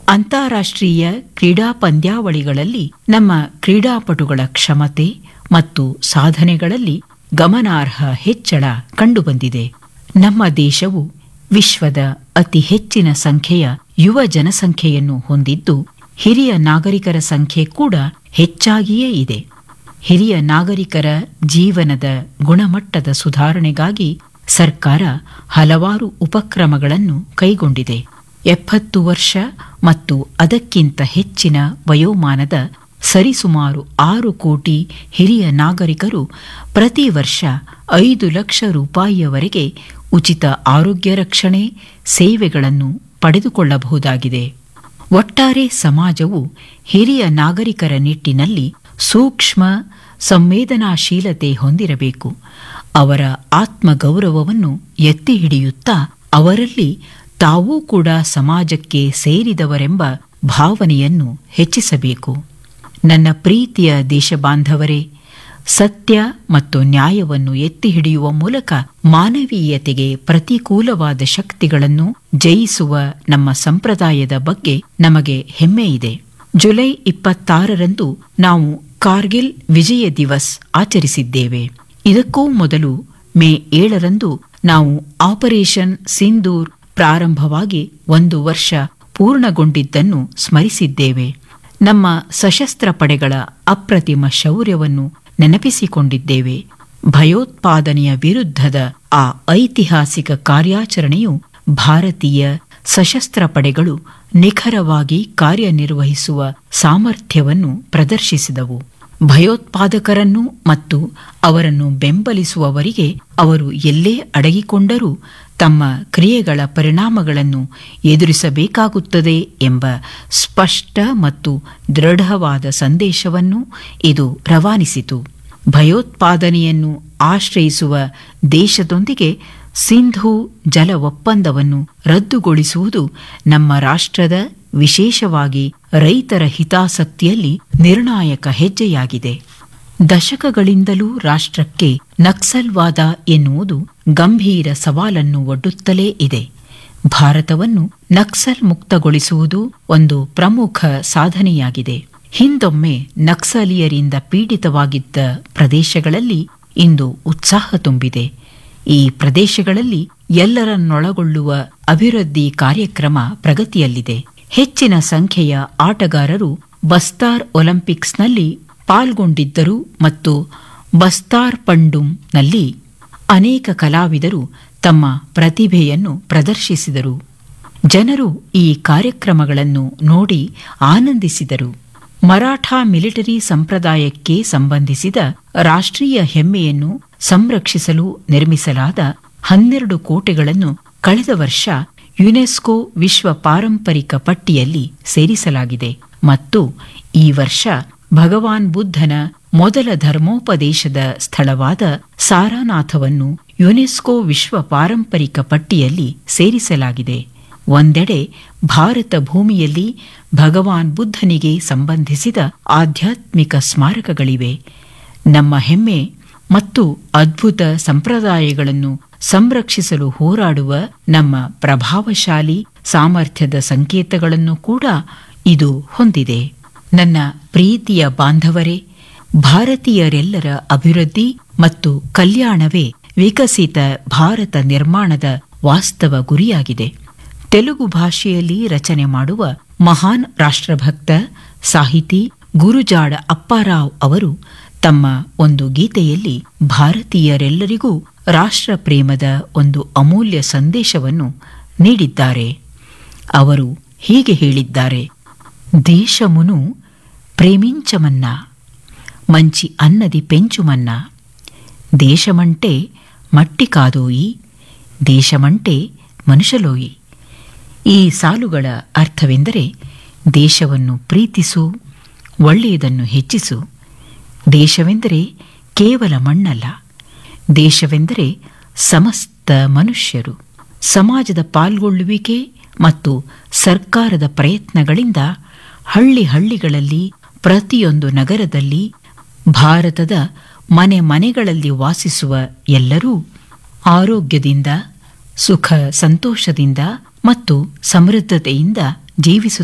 ಅಂತಾರಾಷ್ಟ್ರೀಯ ಕ್ರೀಡಾ ಪಂದ್ಯಾವಳಿಗಳಲ್ಲಿ ನಮ್ಮ ಕ್ರೀಡಾಪಟುಗಳ ಕ್ಷಮತೆ ಮತ್ತು ಸಾಧನೆಗಳಲ್ಲಿ ಗಮನಾರ್ಹ ಹೆಚ್ಚಳ ಕಂಡುಬಂದಿದೆ ನಮ್ಮ ದೇಶವು ವಿಶ್ವದ ಅತಿ ಹೆಚ್ಚಿನ ಸಂಖ್ಯೆಯ ಯುವ ಜನಸಂಖ್ಯೆಯನ್ನು ಹೊಂದಿದ್ದು ಹಿರಿಯ ನಾಗರಿಕರ ಸಂಖ್ಯೆ ಕೂಡ ಹೆಚ್ಚಾಗಿಯೇ ಇದೆ ಹಿರಿಯ ನಾಗರಿಕರ ಜೀವನದ ಗುಣಮಟ್ಟದ ಸುಧಾರಣೆಗಾಗಿ ಸರ್ಕಾರ ಹಲವಾರು ಉಪಕ್ರಮಗಳನ್ನು ಕೈಗೊಂಡಿದೆ ಎಪ್ಪತ್ತು ವರ್ಷ ಮತ್ತು ಅದಕ್ಕಿಂತ ಹೆಚ್ಚಿನ ವಯೋಮಾನದ ಸರಿಸುಮಾರು ಆರು ಕೋಟಿ ಹಿರಿಯ ನಾಗರಿಕರು ಪ್ರತಿ ವರ್ಷ ಐದು ಲಕ್ಷ ರೂಪಾಯಿಯವರೆಗೆ ಉಚಿತ ಆರೋಗ್ಯ ರಕ್ಷಣೆ ಸೇವೆಗಳನ್ನು ಪಡೆದುಕೊಳ್ಳಬಹುದಾಗಿದೆ ಒಟ್ಟಾರೆ ಸಮಾಜವು ಹಿರಿಯ ನಾಗರಿಕರ ನಿಟ್ಟಿನಲ್ಲಿ ಸೂಕ್ಷ್ಮ ಸಂವೇದನಾಶೀಲತೆ ಹೊಂದಿರಬೇಕು ಅವರ ಆತ್ಮಗೌರವವನ್ನು ಎತ್ತಿ ಹಿಡಿಯುತ್ತಾ ಅವರಲ್ಲಿ ತಾವೂ ಕೂಡ ಸಮಾಜಕ್ಕೆ ಸೇರಿದವರೆಂಬ ಭಾವನೆಯನ್ನು ಹೆಚ್ಚಿಸಬೇಕು ನನ್ನ ಪ್ರೀತಿಯ ದೇಶಬಾಂಧವರೇ ಸತ್ಯ ಮತ್ತು ನ್ಯಾಯವನ್ನು ಎತ್ತಿ ಹಿಡಿಯುವ ಮೂಲಕ ಮಾನವೀಯತೆಗೆ ಪ್ರತಿಕೂಲವಾದ ಶಕ್ತಿಗಳನ್ನು ಜಯಿಸುವ ನಮ್ಮ ಸಂಪ್ರದಾಯದ ಬಗ್ಗೆ ನಮಗೆ ಹೆಮ್ಮೆ ಇದೆ ಜುಲೈ ಇಪ್ಪತ್ತಾರರಂದು ನಾವು ಕಾರ್ಗಿಲ್ ವಿಜಯ ದಿವಸ್ ಆಚರಿಸಿದ್ದೇವೆ ಇದಕ್ಕೂ ಮೊದಲು ಮೇ ಏಳರಂದು ನಾವು ಆಪರೇಷನ್ ಸಿಂಧೂರ್ ಪ್ರಾರಂಭವಾಗಿ ಒಂದು ವರ್ಷ ಪೂರ್ಣಗೊಂಡಿದ್ದನ್ನು ಸ್ಮರಿಸಿದ್ದೇವೆ ನಮ್ಮ ಸಶಸ್ತ್ರ ಪಡೆಗಳ ಅಪ್ರತಿಮ ಶೌರ್ಯವನ್ನು ನೆನಪಿಸಿಕೊಂಡಿದ್ದೇವೆ ಭಯೋತ್ಪಾದನೆಯ ವಿರುದ್ಧದ ಆ ಐತಿಹಾಸಿಕ ಕಾರ್ಯಾಚರಣೆಯು ಭಾರತೀಯ ಸಶಸ್ತ್ರ ಪಡೆಗಳು ನಿಖರವಾಗಿ ಕಾರ್ಯನಿರ್ವಹಿಸುವ ಸಾಮರ್ಥ್ಯವನ್ನು ಪ್ರದರ್ಶಿಸಿದವು ಭಯೋತ್ಪಾದಕರನ್ನು ಮತ್ತು ಅವರನ್ನು ಬೆಂಬಲಿಸುವವರಿಗೆ ಅವರು ಎಲ್ಲೇ ಅಡಗಿಕೊಂಡರೂ ತಮ್ಮ ಕ್ರಿಯೆಗಳ ಪರಿಣಾಮಗಳನ್ನು ಎದುರಿಸಬೇಕಾಗುತ್ತದೆ ಎಂಬ ಸ್ಪಷ್ಟ ಮತ್ತು ದೃಢವಾದ ಸಂದೇಶವನ್ನು ಇದು ರವಾನಿಸಿತು ಭಯೋತ್ಪಾದನೆಯನ್ನು ಆಶ್ರಯಿಸುವ ದೇಶದೊಂದಿಗೆ ಸಿಂಧೂ ಜಲ ಒಪ್ಪಂದವನ್ನು ರದ್ದುಗೊಳಿಸುವುದು ನಮ್ಮ ರಾಷ್ಟ್ರದ ವಿಶೇಷವಾಗಿ ರೈತರ ಹಿತಾಸಕ್ತಿಯಲ್ಲಿ ನಿರ್ಣಾಯಕ ಹೆಜ್ಜೆಯಾಗಿದೆ ದಶಕಗಳಿಂದಲೂ ರಾಷ್ಟ್ರಕ್ಕೆ ನಕ್ಸಲ್ವಾದ ಎನ್ನುವುದು ಗಂಭೀರ ಸವಾಲನ್ನು ಒಡ್ಡುತ್ತಲೇ ಇದೆ ಭಾರತವನ್ನು ನಕ್ಸಲ್ ಮುಕ್ತಗೊಳಿಸುವುದು ಒಂದು ಪ್ರಮುಖ ಸಾಧನೆಯಾಗಿದೆ ಹಿಂದೊಮ್ಮೆ ನಕ್ಸಲೀಯರಿಂದ ಪೀಡಿತವಾಗಿದ್ದ ಪ್ರದೇಶಗಳಲ್ಲಿ ಇಂದು ಉತ್ಸಾಹ ತುಂಬಿದೆ ಈ ಪ್ರದೇಶಗಳಲ್ಲಿ ಎಲ್ಲರನ್ನೊಳಗೊಳ್ಳುವ ಅಭಿವೃದ್ಧಿ ಕಾರ್ಯಕ್ರಮ ಪ್ರಗತಿಯಲ್ಲಿದೆ ಹೆಚ್ಚಿನ ಸಂಖ್ಯೆಯ ಆಟಗಾರರು ಬಸ್ತಾರ್ ಒಲಿಂಪಿಕ್ಸ್ನಲ್ಲಿ ಪಾಲ್ಗೊಂಡಿದ್ದರು ಮತ್ತು ಬಸ್ತಾರ್ ಪಂಡುಂನಲ್ಲಿ ಅನೇಕ ಕಲಾವಿದರು ತಮ್ಮ ಪ್ರತಿಭೆಯನ್ನು ಪ್ರದರ್ಶಿಸಿದರು ಜನರು ಈ ಕಾರ್ಯಕ್ರಮಗಳನ್ನು ನೋಡಿ ಆನಂದಿಸಿದರು ಮರಾಠ ಮಿಲಿಟರಿ ಸಂಪ್ರದಾಯಕ್ಕೆ ಸಂಬಂಧಿಸಿದ ರಾಷ್ಟ್ರೀಯ ಹೆಮ್ಮೆಯನ್ನು ಸಂರಕ್ಷಿಸಲು ನಿರ್ಮಿಸಲಾದ ಹನ್ನೆರಡು ಕೋಟೆಗಳನ್ನು ಕಳೆದ ವರ್ಷ ಯುನೆಸ್ಕೋ ವಿಶ್ವ ಪಾರಂಪರಿಕ ಪಟ್ಟಿಯಲ್ಲಿ ಸೇರಿಸಲಾಗಿದೆ ಮತ್ತು ಈ ವರ್ಷ ಭಗವಾನ್ ಬುದ್ಧನ ಮೊದಲ ಧರ್ಮೋಪದೇಶದ ಸ್ಥಳವಾದ ಸಾರಾನಾಥವನ್ನು ಯುನೆಸ್ಕೋ ವಿಶ್ವ ಪಾರಂಪರಿಕ ಪಟ್ಟಿಯಲ್ಲಿ ಸೇರಿಸಲಾಗಿದೆ ಒಂದೆಡೆ ಭಾರತ ಭೂಮಿಯಲ್ಲಿ ಭಗವಾನ್ ಬುದ್ಧನಿಗೆ ಸಂಬಂಧಿಸಿದ ಆಧ್ಯಾತ್ಮಿಕ ಸ್ಮಾರಕಗಳಿವೆ ನಮ್ಮ ಹೆಮ್ಮೆ ಮತ್ತು ಅದ್ಭುತ ಸಂಪ್ರದಾಯಗಳನ್ನು ಸಂರಕ್ಷಿಸಲು ಹೋರಾಡುವ ನಮ್ಮ ಪ್ರಭಾವಶಾಲಿ ಸಾಮರ್ಥ್ಯದ ಸಂಕೇತಗಳನ್ನು ಕೂಡ ಇದು ಹೊಂದಿದೆ ನನ್ನ ಪ್ರೀತಿಯ ಬಾಂಧವರೇ ಭಾರತೀಯರೆಲ್ಲರ ಅಭಿವೃದ್ಧಿ ಮತ್ತು ಕಲ್ಯಾಣವೇ ವಿಕಸಿತ ಭಾರತ ನಿರ್ಮಾಣದ ವಾಸ್ತವ ಗುರಿಯಾಗಿದೆ ತೆಲುಗು ಭಾಷೆಯಲ್ಲಿ ರಚನೆ ಮಾಡುವ ಮಹಾನ್ ರಾಷ್ಟ್ರಭಕ್ತ ಸಾಹಿತಿ ಗುರುಜಾಡ ಅಪ್ಪಾರಾವ್ ಅವರು ತಮ್ಮ ಒಂದು ಗೀತೆಯಲ್ಲಿ ಭಾರತೀಯರೆಲ್ಲರಿಗೂ ರಾಷ್ಟ್ರ ಪ್ರೇಮದ ಒಂದು ಅಮೂಲ್ಯ ಸಂದೇಶವನ್ನು ನೀಡಿದ್ದಾರೆ ಅವರು ಹೀಗೆ ಹೇಳಿದ್ದಾರೆ ದೇಶమును ప్రేమించమన్నా మంచి అన్నది పెంచుమన్నా దేశమంటే మట్టి కాదోయి ದೇಶಮಂಟೆ ಮನುಷ್ಯಲೋಯಿ ಈ ಸಾಲುಗಳ ಅರ್ಥವೆಂದರೆ ದೇಶವನ್ನು ಪ್ರೀತಿಸು ಒಳ್ಳೆಯದನ್ನು ಹೆಚ್ಚಿಸು ದೇಶವೆಂದರೆ ಕೇವಲ ಮಣ್ಣಲ್ಲ ದೇಶವೆಂದರೆ ಸಮಸ್ತ ಮನುಷ್ಯರು ಸಮಾಜದ ಪಾಲ್ಗೊಳ್ಳುವಿಕೆ ಮತ್ತು ಸರ್ಕಾರದ ಪ್ರಯತ್ನಗಳಿಂದ ಹಳ್ಳಿ ಹಳ್ಳಿಗಳಲ್ಲಿ ಪ್ರತಿಯೊಂದು ನಗರದಲ್ಲಿ ಭಾರತದ ಮನೆ ಮನೆಗಳಲ್ಲಿ ವಾಸಿಸುವ ಎಲ್ಲರೂ ಆರೋಗ್ಯದಿಂದ ಸುಖ ಸಂತೋಷದಿಂದ ಮತ್ತು ಸಮೃದ್ಧತೆಯಿಂದ ಜೀವಿಸುತ್ತಾರೆ